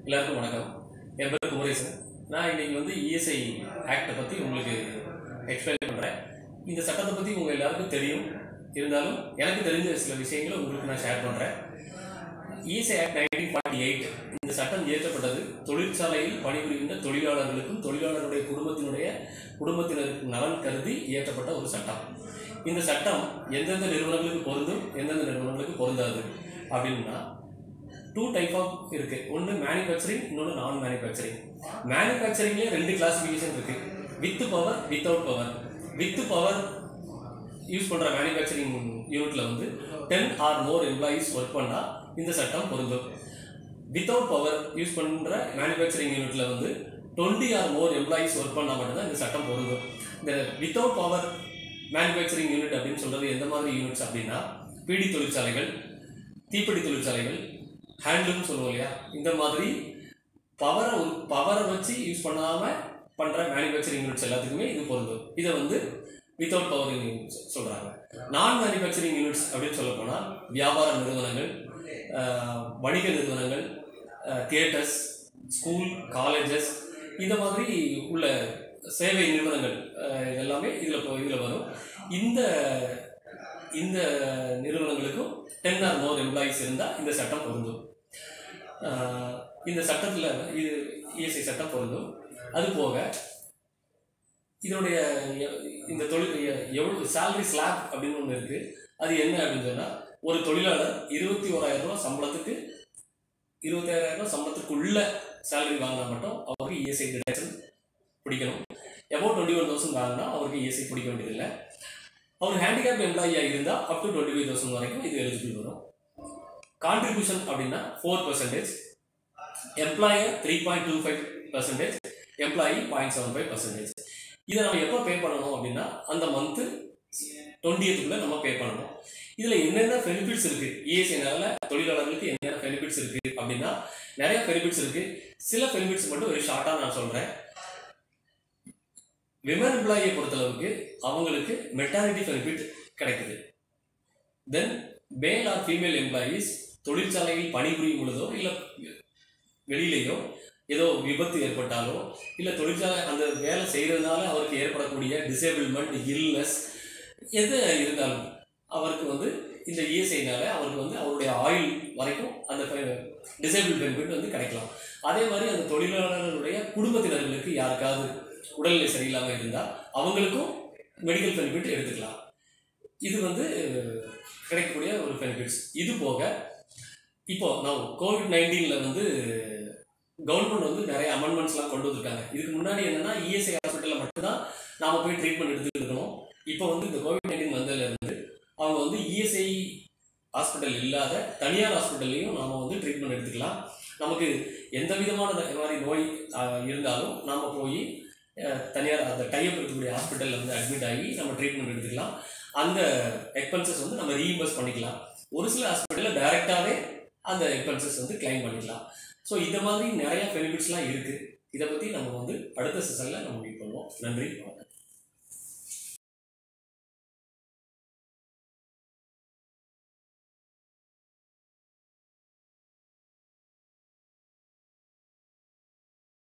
எல்லாருக்கும் வணக்கம் என் பேர் குமரேசன் நான் இன்னைக்கு வந்து இஎஸ்ஐ ஆக்டை பற்றி உங்களுக்கு எக்ஸ்பிளைன் பண்ணுறேன் இந்த சட்டத்தை பற்றி உங்கள் எல்லாருக்கும் தெரியும் இருந்தாலும் எனக்கு தெரிஞ்ச சில விஷயங்களை உங்களுக்கு நான் ஷேர் பண்ணுறேன் ESI act nineteen forty eight இந்த சட்டம் இயற்றப்பட்டது தொழிற்சாலையில் பணிபுரிகின்ற தொழிலாளர்களுக்கும் தொழிலாளருடைய குடும்பத்தினுடைய குடும்பத்தினருக்கு நலன் கருதி இயற்றப்பட்ட ஒரு சட்டம் இந்த சட்டம் எந்தெந்த நிறுவனங்களுக்கு பொருந்தும் எந்தெந்த நிறுவனங்களுக்கு பொருந்தாது அப்படின்னா டூ டைப் ஆஃப் இருக்கு ஒன்று மேனுஃபேக்சரிங் இன்னொன்று நான் மேனுஃபேக்சரிங் மேனுஃபேக்சரிங்லேயே ரெண்டு கிளாசிஃபிகேஷன் இருக்கு with power without power with power use பண்ணுற மேனுஃபேக்சரிங் யூனிட்ல வந்து ten or more employees work பண்ணால் இந்த சட்டம் பொருந்தும் வித்தவுட் பவர் யூஸ் பண்ணுற மேனுஃபேக்சரிங் யூனிட்ல வந்து twenty or more employees work பண்ணால் மட்டும்தான் இந்த சட்டம் பொருந்தும் இந்த வித்தவுட் பவர் மேனுஃபேக்சரிங் யூனிட் அப்படின்னு சொல்றது எந்த மாதிரி யூனிட்ஸ் அப்படின்னா பீடி தொழிற்சாலைகள் தீப்பெட்டி தொழிற்சாலைகள் ஹேண்ட்லூம் சொல்லுவோம் இல்லையா இந்த மாதிரி பவரை பவரை வச்சு யூஸ் பண்ணாமல் பண்ணுற மேனுஃபேக்சரிங் யூனிட்ஸ் எல்லாத்துக்குமே இது பொருந்தும் இதை வந்து வித்தவுட் பவர் யூனிட்ஸ் சொல்கிறாங்க நான் மேனுஃபேக்சரிங் யூனிட்ஸ் அப்படின்னு சொல்ல போனால் வியாபார நிறுவனங்கள் ஆஹ், வணிக நிறுவனங்கள் தியேட்டர்ஸ் ஸ்கூல் காலேஜஸ் இந்த மாதிரி உள்ள சேவை நிறுவனங்கள் ஆஹ், இதெல்லாமே இதில் இதில் வரும் இந்த இந்த நிறுவனங்களுக்கும் டென் ஆர் மோர் எம்ப்ளாயீஸ் இருந்தால் இந்த சட்டம் பொருந்தும் ஆஹ், இந்த சட்டத்தில் இது இஎஸ்ஐ சட்டம் பொருந்தும் அது போக இதனுடைய எ- இந்த தொழில் எ- எவ்வளோ சேலரி ஸ்லாப் அப்படின்னு ஒன்று இருக்குது அது என்ன அப்படின்னு சொன்னால் ஒரு தொழிலாளர் இருபத்தி ஓராயிரம் ரூபாய் சம்பளத்துக்கு இருபத்தாயிரம் ரூபாய் சம்பளத்துக்குள்ள சேலரி வாங்கினா மட்டும் அவருக்கு இஎஸ்ஐ டிடக்ஷன் பிடிக்கணும் எபோவ் டுவெண்ட்டி ஒன் தௌசண்ட் வாங்கினா அவருக்கு இஎஸ்ஐ பிடிக்க வேண்டியதில்லை அவர் ஹேண்டிகேப் எம்ப்ளாயியாக இருந்தால் up to twenty five thousand வரைக்கும் இது எலிஜிபிள் வரும் கான்ட்ரிபியூஷன் அப்படின்னா four percentage employer three point two five percentage employee point seven five percentage இதை நம்ம எப்போ பே பண்ணணும் அப்படின்னா அந்த மந்த்து டுவெண்ட்டியத்துக்குள்ளே நம்ம பே பண்ணணும் இதில் என்னென்ன பெனிஃபிட்ஸ் இருக்குது இஎஸ்ஐனால தொழிலாளர்களுக்கு என்னென்ன பெனிஃபிட்ஸ் இருக்குது அப்படின்னா நிறைய பெனிஃபிட்ஸ் இருக்குது சில பெனிஃபிட்ஸ் மட்டும் ஒரு ஷார்ட்டாக நான் சொல்கிறேன் விமன் எம்ப்ளாயியை பொறுத்தளவுக்கு அவங்களுக்கு மெட்டானிட்டி பெனிஃபிட் கிடைக்குது தென் மேல் ஆர் ஃபீமேல் எம்ப்ளாயீஸ் தொழிற்சாலையில் பணிபுரியும் பொழுதோ இல்லை வெளியிலேயோ ஏதோ விபத்து ஏற்பட்டாலோ இல்லை தொழிற்சாலை அந்த வேலை செய்கிறதுனால அவருக்கு ஏற்படக்கூடிய டிசேபிள்மெண்ட் இல்னஸ் எது இருந்தாலும் அவருக்கு வந்து இந்த இஎஸ்ஐனால அவருக்கு வந்து அவருடைய ஆயுள் வரைக்கும் அந்த டிசேபிள் பெனிஃபிட் வந்து கிடைக்கலாம் அதே மாதிரி அந்த தொழிலாளர்களுடைய குடும்பத்தினர்களுக்கு யாருக்காவது உடல்நிலை சரியில்லாமல் இருந்தால் அவங்களுக்கும் மெடிக்கல் பெனிஃபிட் எடுத்துக்கலாம் இது வந்து கிடைக்கக்கூடிய ஒரு பெனிஃபிட்ஸ் இது போக இப்போ நான் கோவிட் நைன்டீனில் வந்து கவர்மெண்ட் வந்து நிறைய அமெண்ட்மெண்ட்ஸ்லாம் கொண்டு வந்திருக்காங்க இதுக்கு முன்னாடி என்னன்னா இஎஸ்ஐ ஹாஸ்பிட்டலில் மட்டும்தான் நாம போய் ட்ரீட்மெண்ட் எடுத்துட்டு இருக்கணும் இப்போ வந்து இந்த கோவிட் நைன்டீன் வந்ததுல இருந்து அவங்க வந்து இஎஸ்ஐ ஹாஸ்பிட்டல் இல்லாத தனியார் ஹாஸ்பிட்டல்லையும் நாம வந்து ட்ரீட்மெண்ட் எடுத்துக்கலாம் நமக்கு எந்த விதமான இந்த மாதிரி நோய் ஆஹ், இருந்தாலும் நாம போய் அஹ், தனியார் அந்த டைப் இருக்கக்கூடிய ஹாஸ்பிட்டலில் வந்து அட்மிட் ஆகி நம்ம ட்ரீட்மெண்ட் எடுத்துக்கலாம் அந்த எக்ஸ்பென்சஸ் வந்து நம்ம ரீஇம்பர்ஸ் பண்ணிக்கலாம் ஒரு சில ஹாஸ்பிட்டலில் டைரெக்டாகவே அந்த எக்ஸ்பென்சஸ் வந்து கிளைம் பண்ணிக்கலாம் ஸோ இந்த மாதிரி நிறைய பெனிஃபிட்ஸ்லாம் இருக்குது இதை பற்றி நம்ம வந்து அடுத்த செஷனில் நம்ம மீட் பண்ணுவோம் நன்றி வணக்கம்